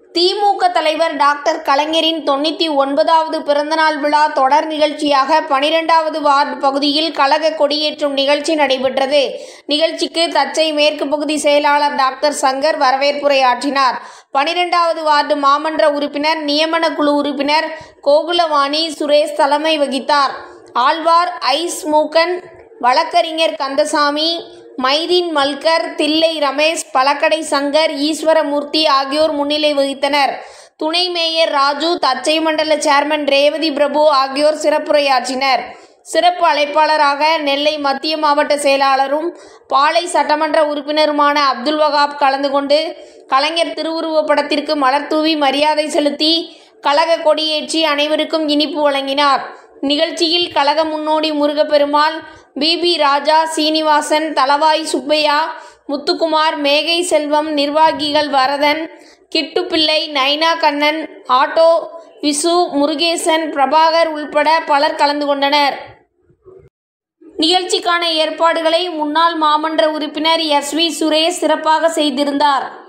திமுக தலைவர் டாக்டர் கலைஞரின் தொண்ணூற்றி ஒன்பதாவது பிறந்தநாள் விழா தொடர் நிகழ்ச்சியாக பனிரெண்டாவது வார்டு பகுதியில் கழக கொடியேற்றும் நிகழ்ச்சி நடைபெற்றது நிகழ்ச்சிக்கு தச்சை மேற்கு பகுதி செயலாளர் டாக்டர் சங்கர் வரவேற்புரையாற்றினார் பனிரெண்டாவது வார்டு மாமன்ற உறுப்பினர் நியமன குழு உறுப்பினர் கோகுலவாணி சுரேஷ் தலைமை வகித்தார் ஆழ்வார் ஐஸ் மூக்கன் வழக்கறிஞர் கந்தசாமி மைதீன் மல்கர் தில்லை ரமேஷ் பழக்கடை சங்கர் ஈஸ்வரமூர்த்தி ஆகியோர் முன்னிலை வகித்தனர் துணை மேயர் ராஜு தச்சை மண்டல சேர்மன் ரேவதி பிரபு ஆகியோர் சிறப்புரையாற்றினர் சிறப்பு அழைப்பாளராக நெல்லை மத்திய மாவட்ட செயலாளரும் பாளை சட்டமன்ற உறுப்பினருமான அப்துல் வகாப் கலந்து கொண்டு கலைஞர் திருவுருவப் படத்திற்கு மலர் தூவி மரியாதை செலுத்தி கழக கொடியேற்றி அனைவருக்கும் இனிப்பு வழங்கினார் நிகழ்ச்சியில் கழக முன்னோடி முருகப்பெருமாள் பிபி ராஜா சீனிவாசன் தளவாய் சுப்பையா முத்துக்குமார் மேகை செல்வம் நிர்வாகிகள் வரதன் கிட்டுப்பிள்ளை நைனா கண்ணன் ஆட்டோ விசு முருகேசன் பிரபாகர் உள்பட பலர் கலந்து கொண்டனர் நிகழ்ச்சிக்கான ஏற்பாடுகளை முன்னாள் மாமன்ற உறுப்பினர் எஸ் வி சுரேஷ் சிறப்பாக செய்திருந்தார்